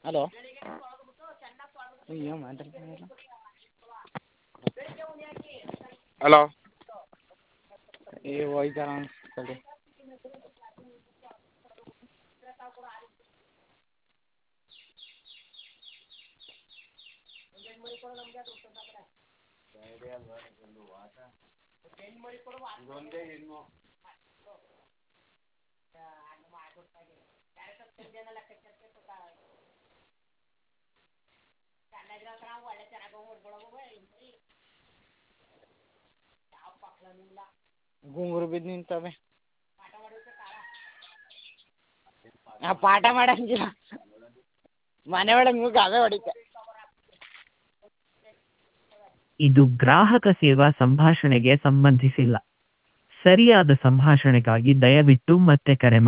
hello ಏನು ಮಾತಾಡ್ತಿಲ್ಲ hello ಏ ಹೋಯ್ತಾರ ತಡಿ ಗುಂಗುರು ಬಿದ್ದು ನಿಂತವೆ ನಾ ಪಾಠ ಮಾಡಂಗಿಲ್ಲ ಮನೆ ಒಳಗೆ ನುಗ್ಗಿ ಅವೇ ಹೊಡಿತೆ ಇದು ಗ್ರಾಹಕ ಸೇವಾ ಸಂಭಾಷಣೆಗೆ ಸಂಬಂಧಿಸಿಲ್ಲ ಸರಿಯಾದ ಸಂಭಾಷಣೆಗಾಗಿ ದಯವಿಟ್ಟು ಮತ್ತೆ ಕರೆ ಮಾಡಿ